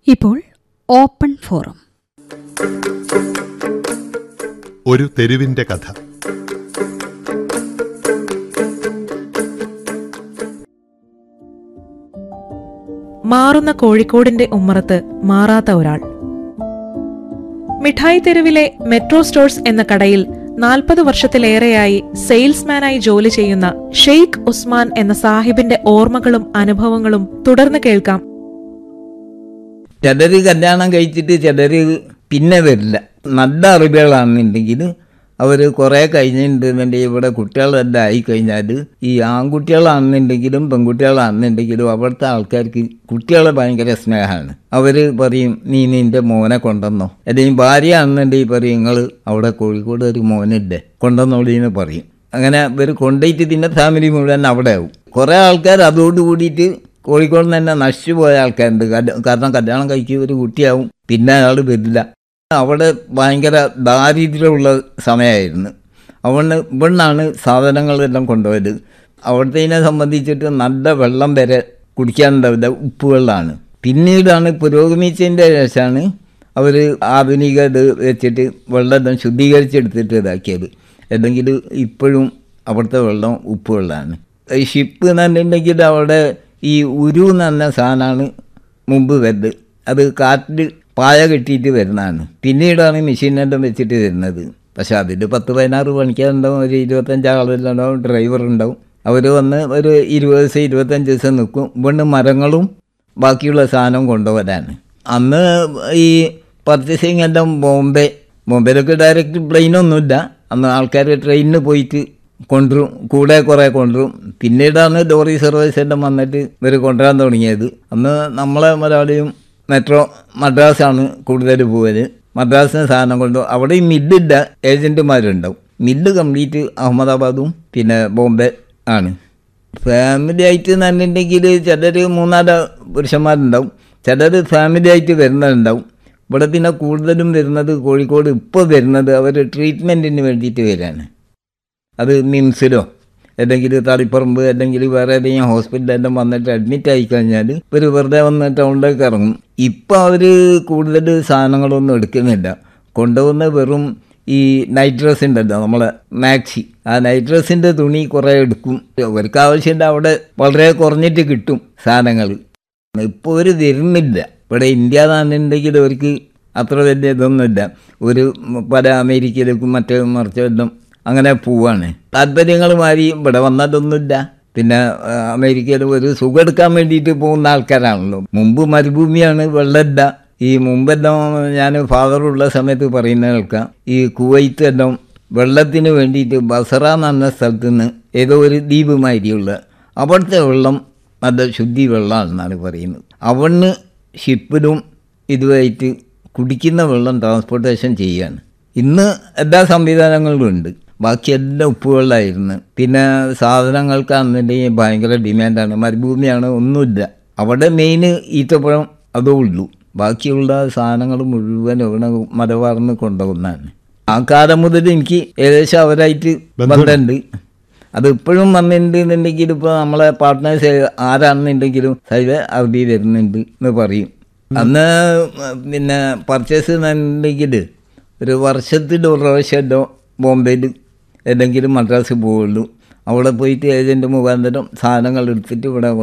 ഇപ്പോൾ open forum ഒരു തെരുവിന്റെ കഥ മാറുന്ന കോഴിക്കോടിന്റെ ഉമ്മറത്ത് മാറാത്ത ഒരാൾ മിഠായി തെരുവിലെ മെട്രോ സ്റ്റോഴ്സ് എന്ന കടയിൽ നാൽപ്പത് വർഷത്തിലേറെയായി സെയിൽസ്മാനായി ജോലി ചെയ്യുന്ന ഷെയ്ഖ് ഉസ്മാൻ എന്ന സാഹിബിന്റെ ഓർമ്മകളും അനുഭവങ്ങളും തുടർന്ന് കേൾക്കാം ചിലര് കല്യാണം കഴിച്ചിട്ട് ചിലര് പിന്നെ വരില്ല നല്ല അറിവുകളാണെന്നുണ്ടെങ്കിൽ അവർ കുറേ കഴിഞ്ഞിട്ടുണ്ടെന്നുണ്ടെങ്കിൽ ഇവിടെ കുട്ടികളെല്ലാം ആയിക്കഴിഞ്ഞാൽ ഈ ആൺകുട്ടികളാണെന്നുണ്ടെങ്കിലും പെൺകുട്ടികളാണെന്നുണ്ടെങ്കിലും അവിടുത്തെ ആൾക്കാർക്ക് കുട്ടികളെ ഭയങ്കര സ്നേഹമാണ് അവർ പറയും നീ നിൻ്റെ മോനെ കൊണ്ടുവന്നോ അല്ലെങ്കിൽ ഭാര്യ ആണെന്നുണ്ടെങ്കിൽ പറയും നിങ്ങൾ അവിടെ കോഴിക്കോട് ഒരു മോനില്ലേ കൊണ്ടുവന്നോളീന്ന് പറയും അങ്ങനെ ഇവർ കൊണ്ടുപോയിട്ട് പിന്നെ ഫാമിലി മുഴുവൻ അവിടെ ആവും കുറേ ആൾക്കാർ അതോട് കൂടിയിട്ട് കോഴിക്കോട് നിന്ന് തന്നെ നശിച്ചു പോയ ആൾക്കാരുണ്ട് കല്യ- കാരണം കല്യാണം കഴിക്കുക ഒരു കുട്ടിയാവും പിന്നെ അയാൾ വരില്ല അവിടെ ഭയങ്കര ദാരിദ്ര്യമുള്ള സമയമായിരുന്നു അവിടെ ഇവിടുന്നാണ് സാധനങ്ങളെല്ലാം കൊണ്ടുപോയത് അവിടത്തേനെ സംബന്ധിച്ചിട്ട് നല്ല വെള്ളം വരെ കുടിക്കാനുണ്ടാവില്ല ഉപ്പ് വെള്ളമാണ് പിന്നീടാണ് പുരോഗമിച്ചതിൻ്റെ ശേഷമാണ് അവർ ആധുനിക ഇത് വെച്ചിട്ട് വെള്ളം ശുദ്ധീകരിച്ചെടുത്തിട്ട് ഇതാക്കിയത് അല്ലെങ്കിൽ ഇപ്പോഴും അവിടുത്തെ വെള്ളം ഉപ്പ് വെള്ളമാണ് ഈ ഷിപ്പ് എന്ന് പറഞ്ഞിട്ടുണ്ടെങ്കിൽ അവിടെ ഈ ഉരു എന്ന് പറഞ്ഞ സാധനമാണ് മുമ്പ് വരുന്നത് അത് കാറ്റിൽ പായ കെട്ടിയിട്ട് വരുന്നതാണ് പിന്നീടാണ് മെഷീനെല്ലാം വെച്ചിട്ട് വരുന്നത് പക്ഷെ അതിൽ പത്ത് പതിനാറ് പണിക്കാരുണ്ടാവും ഒരു ഇരുപത്തഞ്ച് ആളുകളുണ്ടാവും ഡ്രൈവർ ഉണ്ടാവും അവർ വന്ന് ഒരു ഇരുപത് ദിവസം ഇരുപത്തഞ്ച് ദിവസം നിൽക്കും ഇവിടുന്ന് മരങ്ങളും ബാക്കിയുള്ള സാധനം കൊണ്ടുവരാണ് അന്ന് ഈ പർച്ചേസിങ് എല്ലാം ബോംബെ ബോംബെയിലൊക്കെ ഡയറക്റ്റ് പ്ലെയിനൊന്നുമില്ല അന്ന് ആൾക്കാർ ട്രെയിനിന് പോയിട്ട് കൊണ്ടുവരും കൂടെ കുറേ കൊണ്ടുവരും പിന്നീടാണ് ലോറി സർവീസ് എല്ലാം വന്നിട്ട് ഇവർ കൊണ്ടുവരാൻ തുടങ്ങിയത് അന്ന് നമ്മളെ മലയാളിയും മെട്രോ മദ്രാസാണ് കൂടുതൽ പോയത് മദ്രാസിന് സാധനം കൊണ്ട് അവിടെ ഈ മില്ലില്ല ഏജൻറ്റുമാരുണ്ടാവും മില്ല് കംപ്ലീറ്റ് അഹമ്മദാബാദും പിന്നെ ബോംബെ ആണ് ഫാമിലി ആയിട്ട് എന്നുണ്ടെങ്കിൽ ചിലർ മൂന്നാല് പുരുഷന്മാരുണ്ടാവും ചിലർ ഫാമിലി ആയിട്ട് വരുന്നതുണ്ടാവും ഇവിടെ പിന്നെ കൂടുതലും വരുന്നത് കോഴിക്കോട് ഇപ്പോൾ വരുന്നത് അവർ ട്രീറ്റ്മെൻറ്റിന് വേണ്ടിയിട്ട് വരികയാണ് അത് മിംസിലോ അല്ലെങ്കിൽ തളിപ്പറമ്പ് അല്ലെങ്കിൽ വേറെ ഏതെങ്കിലും ഹോസ്പിറ്റലെല്ലാം വന്നിട്ട് അഡ്മിറ്റ് ആയി കഴിഞ്ഞാൽ ഇവർ വെറുതെ വന്ന് ടൗണിലേക്ക് ഇറങ്ങും ഇപ്പോൾ അവർ കൂടുതൽ സാധനങ്ങളൊന്നും എടുക്കുന്നില്ല കൊണ്ടുവന്ന വെറും ഈ നൈറ്റ് ഡ്രസ് ഉണ്ടല്ലോ നമ്മളെ മാക്സി ആ നൈറ്റ് ഡ്രസ്സിൻ്റെ തുണി കുറേ എടുക്കും അവർക്ക് ആവശ്യമില്ല അവിടെ വളരെ കുറഞ്ഞിട്ട് കിട്ടും സാധനങ്ങൾ ഇപ്പോൾ ഒരു വരുന്നില്ല ഇവിടെ ഇന്ത്യ എന്നുണ്ടെങ്കിൽ അവർക്ക് അത്ര വലിയ ഇതൊന്നുമില്ല ഒരു പല അമേരിക്കയിലേക്കും മറ്റേ മറിച്ചെല്ലാം അങ്ങനെ പോവാണ് താല്പര്യങ്ങൾ മാറി ഇവിടെ വന്നതൊന്നുമില്ല പിന്നെ ആ, അമേരിക്കയിൽ ഒരു സുഖം എടുക്കാൻ വേണ്ടിയിട്ട് പോകുന്ന ആൾക്കാരാണല്ലോ മുമ്പ് മരുഭൂമിയാണ് വെള്ളമില്ല ഈ മുമ്പെല്ലാം ഞാൻ ഫാദറുള്ള സമയത്ത് പറയുന്ന കേൾക്കാം ഈ കുവൈത്ത് എല്ലാം വെള്ളത്തിന് വേണ്ടിയിട്ട് ബസറ എന്ന് പറഞ്ഞ സ്ഥലത്ത് നിന്ന് ഏതോ ഒരു ദ്വീപ് മാതിരിയുള്ള അവിടുത്തെ വെള്ളം നല്ല ശുദ്ധി വെള്ളമാണെന്നാണ് പറയുന്നത് അവിടുന്ന് ഷിപ്പിലും ഇതുമായിട്ട് കുടിക്കുന്ന വെള്ളം ട്രാൻസ്പോർട്ടേഷൻ ചെയ്യാണ് ഇന്ന് എല്ലാ സംവിധാനങ്ങളും ഉണ്ട് ബാക്കി എല്ലാം ഉപ്പുവെള്ളമായിരുന്നു പിന്നെ സാധനങ്ങൾക്കാണെന്നുണ്ടെങ്കിൽ ഭയങ്കര ഡിമാൻഡാണ് മരുഭൂമിയാണ് ഒന്നുമില്ല അവിടെ മെയിൻ ഈത്തപ്പഴം അതേ ഉള്ളൂ ബാക്കിയുള്ള സാധനങ്ങൾ മുഴുവൻ ഇവിടെ മലബാറിന്ന് കൊണ്ടുപോകുന്നതാണ് ആ കാലം മുതൽ എനിക്ക് ഏകദേശം അവരായിട്ട് ബന്ധമുണ്ട് അത് ഇപ്പോഴും വന്നിട്ടുണ്ട് എന്നുണ്ടെങ്കിൽ ഇപ്പോൾ നമ്മളെ പാർട്ട്നേഴ്സ് ആരാണെന്നുണ്ടെങ്കിലും സൈഡ് അറബി വരുന്നുണ്ട് എന്ന് പറയും അന്ന് പിന്നെ പർച്ചേസ് എന്നുണ്ടെങ്കിൽ ഒരു വർഷത്തിൽ ഒരു പ്രാവശ്യമല്ലോ ബോംബെയിൽ ഏതെങ്കിലും മദ്രാസ് പോവുള്ളൂ അവിടെ പോയിട്ട് ഏജൻറ്റ് മുഖാന്തരം സാധനങ്ങൾ എടുത്തിട്ട് ഇവിടെ